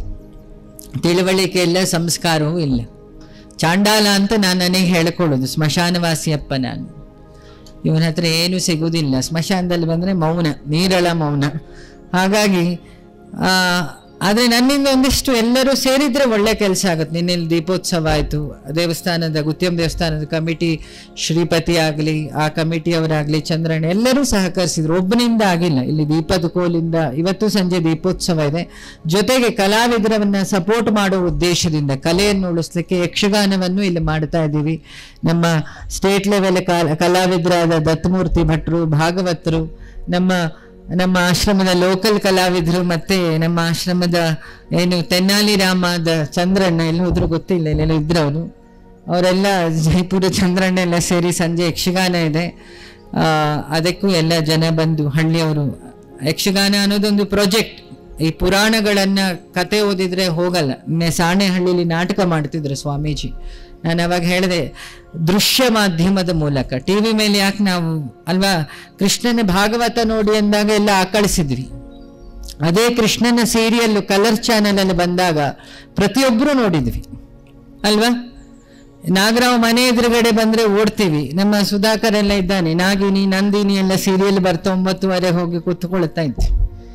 ತಿಳುವಳಿಕೆ ಇಲ್ಲ ಸಂಸ್ಕಾರವೂ ಇಲ್ಲ ಚಾಂಡಾಲ ಅಂತ ನಾನು ನನಗೆ ಹೇಳ್ಕೊಳ್ಳೋದು ಸ್ಮಶಾನವಾಸಿಯಪ್ಪ ನಾನು ಇವನ ಹತ್ರ ಏನು ಸಿಗುವುದಿಲ್ಲ ಸ್ಮಶಾನದಲ್ಲಿ ಬಂದರೆ ಮೌನ ನೀರಳ ಮೌನ ಹಾಗಾಗಿ ಆ, ಆದರೆ ನನ್ನಿಂದ ಒಂದಿಷ್ಟು ಎಲ್ಲರೂ ಸೇರಿದ್ರೆ ಒಳ್ಳೆ ಕೆಲಸ ಆಗುತ್ತೆ ನಿನ್ನೆಲ್ಲಿ ದೀಪೋತ್ಸವ ಆಯಿತು ದೇವಸ್ಥಾನದ ಗುತ್ಯಂ ದೇವಸ್ಥಾನದ ಕಮಿಟಿ ಶ್ರೀಪತಿ ಆಗಲಿ ಆ ಕಮಿಟಿಯವರಾಗಲಿ ಚಂದ್ರಣ್ಣ ಎಲ್ಲರೂ ಸಹಕರಿಸಿದ್ರು ಒಬ್ಬನಿಂದ ಆಗಿಲ್ಲ ಇಲ್ಲಿ ದೀಪದ ಕೋಲಿಂದ ಇವತ್ತು ಸಂಜೆ ದೀಪೋತ್ಸವ ಇದೆ ಜೊತೆಗೆ ಕಲಾವಿದರನ್ನ ಸಪೋರ್ಟ್ ಮಾಡೋ ಉದ್ದೇಶದಿಂದ ಕಲೆಯನ್ನು ಉಳಿಸ್ಲಿಕ್ಕೆ ಯಕ್ಷಗಾನವನ್ನು ಇಲ್ಲಿ ಮಾಡ್ತಾ ಇದ್ದೀವಿ ನಮ್ಮ ಸ್ಟೇಟ್ ಲೆವೆಲ್ ಕಲಾವಿದರಾದ ದತ್ತಮೂರ್ತಿ ಭಟ್ರು ಭಾಗವತರು ನಮ್ಮ ನಮ್ಮ ಆಶ್ರಮದ ಲೋಕಲ್ ಕಲಾವಿದರು ಮತ್ತೆ ನಮ್ಮ ಆಶ್ರಮದ ಏನು ತೆನ್ನಾಲಿ ರಾಮದ ಚಂದ್ರಣ್ಣ ಎಲ್ಲಿ ಹೋದ್ರು ಗೊತ್ತಿಲ್ಲ ಇಲ್ಲೆಲ್ಲ ಇದ್ರವರು ಅವರೆಲ್ಲ ಜೈಪುರ ಚಂದ್ರಣ್ಣ ಎಲ್ಲ ಸೇರಿ ಸಂಜೆ ಯಕ್ಷಗಾನ ಇದೆ ಆ, ಅದಕ್ಕೂ ಎಲ್ಲ ಜನ ಬಂದು ಹಳ್ಳಿಯವರು ಯಕ್ಷಗಾನ ಅನ್ನೋದೊಂದು ಪ್ರಾಜೆಕ್ಟ್ ಈ ಪುರಾಣಗಳನ್ನ ಕತೆ ಓದಿದ್ರೆ ಹೋಗಲ್ಲ ನಿನ್ನೆ ಸಾಣೆಹಳ್ಳಿಲಿ ನಾಟಕ ಮಾಡ್ತಿದ್ರು ಸ್ವಾಮೀಜಿ ನಾನು ಅವಾಗ ಹೇಳಿದೆ ದೃಶ್ಯ ಮಾಧ್ಯಮದ ಮೂಲಕ ಟಿ ವಿ ಮೇಲೆ ಯಾಕೆ ನಾವು ಅಲ್ವಾ ಕೃಷ್ಣನ ಭಾಗವತ ನೋಡಿ ಅಂದಾಗ ಎಲ್ಲ ಆಕಳಿಸಿದ್ವಿ ಅದೇ ಕೃಷ್ಣನ ಸೀರಿಯಲ್ ಕಲರ್ ಚಾನೆಲ್ ಅಲ್ಲಿ ಬಂದಾಗ ಪ್ರತಿಯೊಬ್ಬರು ನೋಡಿದ್ವಿ ಅಲ್ವಾ ನಾಗರಾವ್ ಮನೆ ಎದುರುಗಡೆ ಬಂದ್ರೆ ಓಡ್ತೀವಿ ನಮ್ಮ ಸುಧಾಕರ್ ಎಲ್ಲ ಇದ್ದಾನೆ ನಾಗಿನಿ ನಂದಿನಿ ಎಲ್ಲ ಸೀರಿಯಲ್ ಬರ್ತಾ ಒಂಬತ್ತುವರೆ ಹೋಗಿ ಕೂತ್ಕೊಳ್ತಾ ಇದ್ವಿ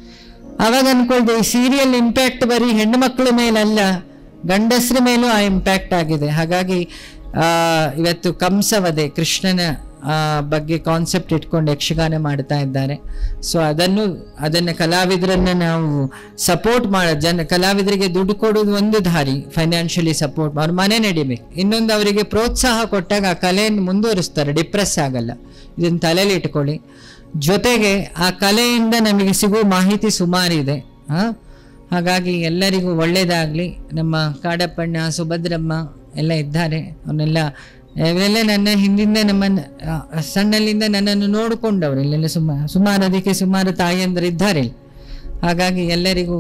ಅವಾಗ ಅನ್ಕೊಳ್ದೆ ಈ ಸೀರಿಯಲ್ ಇಂಪ್ಯಾಕ್ಟ್ ಬರೀ ಹೆಣ್ಣು ಮಕ್ಕಳ ಮೇಲಲ್ಲ ಗಂಡಸರ ಮೇಲೂ ಆ ಇಂಪ್ಯಾಕ್ಟ್ ಆಗಿದೆ ಹಾಗಾಗಿ ಆ, ಇವತ್ತು ಕಂಸವದೆ ಕೃಷ್ಣನ ಆ, ಬಗ್ಗೆ ಕಾನ್ಸೆಪ್ಟ್ ಇಟ್ಕೊಂಡು ಯಕ್ಷಗಾನ ಮಾಡ್ತಾ ಇದ್ದಾರೆ ಸೊ ಅದನ್ನು ಅದನ್ನು ಕಲಾವಿದರನ್ನ ನಾವು ಸಪೋರ್ಟ್ ಮಾಡ ಜನ ಕಲಾವಿದರಿಗೆ ದುಡ್ಡು ಕೊಡೋದು ಒಂದು ದಾರಿ ಫೈನಾನ್ಷಿಯಲಿ ಸಪೋರ್ಟ್ ಅವ್ರ ಮನೆ ನಡಿಬೇಕು ಇನ್ನೊಂದು ಅವರಿಗೆ ಪ್ರೋತ್ಸಾಹ ಕೊಟ್ಟಾಗ ಆ ಕಲೆಯನ್ನು ಮುಂದುವರಿಸ್ತಾರೆ ಡಿಪ್ರೆಸ್ ಆಗಲ್ಲ ಇದನ್ನು ತಲೆಯಲ್ಲಿ ಇಟ್ಕೊಳ್ಳಿ ಜೊತೆಗೆ ಆ ಕಲೆಯಿಂದ ನಮಗೆ ಸಿಗುವ ಮಾಹಿತಿ ಸುಮಾರಿದೆ ಆ? ಹಾಗಾಗಿ ಎಲ್ಲರಿಗೂ ಒಳ್ಳೆಯದಾಗಲಿ ನಮ್ಮ ಕಾಡಪ್ಪಣ್ಣ ಸುಭದ್ರಮ್ಮ ಎಲ್ಲ ಇದ್ದಾರೆ ಅವನ್ನೆಲ್ಲ ಇವರೆಲ್ಲ ನನ್ನ ಹಿಂದಿಂದ ನಮ್ಮ ಸಣ್ಣಲ್ಲಿಂದ ನನ್ನನ್ನು ನೋಡಿಕೊಂಡವರು ಇಲ್ಲೆಲ್ಲ ಸುಮ ಸುಮಾರು ಅದಕ್ಕೆ ಸುಮಾರು ತಾಯಿಯಂದರು ಇದ್ದಾರೆ ಇಲ್ಲಿ. ಹಾಗಾಗಿ ಎಲ್ಲರಿಗೂ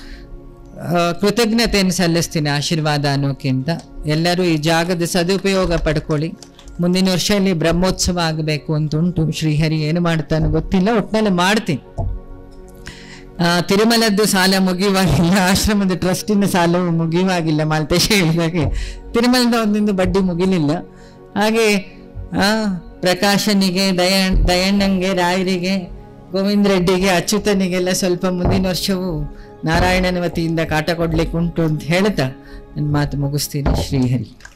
ಆ, ಕೃತಜ್ಞತೆಯನ್ನು ಸಲ್ಲಿಸ್ತೀನಿ ಆಶೀರ್ವಾದ ಅನ್ನೋಕ್ಕಿಂತ ಎಲ್ಲರೂ ಈ ಜಾಗದ ಸದುಪಯೋಗ ಪಡ್ಕೊಳ್ಳಿ ಮುಂದಿನ ವರ್ಷ ಇಲ್ಲಿ ಬ್ರಹ್ಮೋತ್ಸವ ಆಗಬೇಕು ಅಂತ ಉಂಟು ಶ್ರೀಹರಿ ಏನು ಮಾಡ್ತಾನೋ ಗೊತ್ತಿಲ್ಲ ಒಟ್ಟಿನಲ್ಲಿ ಮಾಡ್ತೀನಿ ಆ, ತಿರುಮಲದ್ದು ಸಾಲ ಮುಗಿಯುವಾಗಿಲ್ಲ ಆಶ್ರಮದ ಟ್ರಸ್ಟಿನ ಸಾಲವು ಮುಗಿಯುವಾಗಿಲ್ಲ ಮಾಲ್ತೇಶ ಹೇಳಿದಾಗೆ ತಿರುಮಲದ ಒಂದಿಂದು ಬಡ್ಡಿ ಮುಗಿಲಿಲ್ಲ ಹಾಗೆ ಆ, ಪ್ರಕಾಶನಿಗೆ ದಯ ದಯಣ್ಣಂಗೆ ರಾಯರಿಗೆ ಗೋವಿಂದ ರೆಡ್ಡಿಗೆ ಅಚ್ಯುತನಿಗೆಲ್ಲ ಸ್ವಲ್ಪ ಮುಂದಿನ ವರ್ಷವೂ ನಾರಾಯಣನ ವತಿಯಿಂದ ಕಾಟ ಕೊಡ್ಲಿಕ್ಕೆ ಉಂಟು ಅಂತ ಹೇಳ್ತಾ ನನ್ನ ಮಾತು ಮುಗಿಸ್ತೀನಿ ಶ್ರೀಹರಿ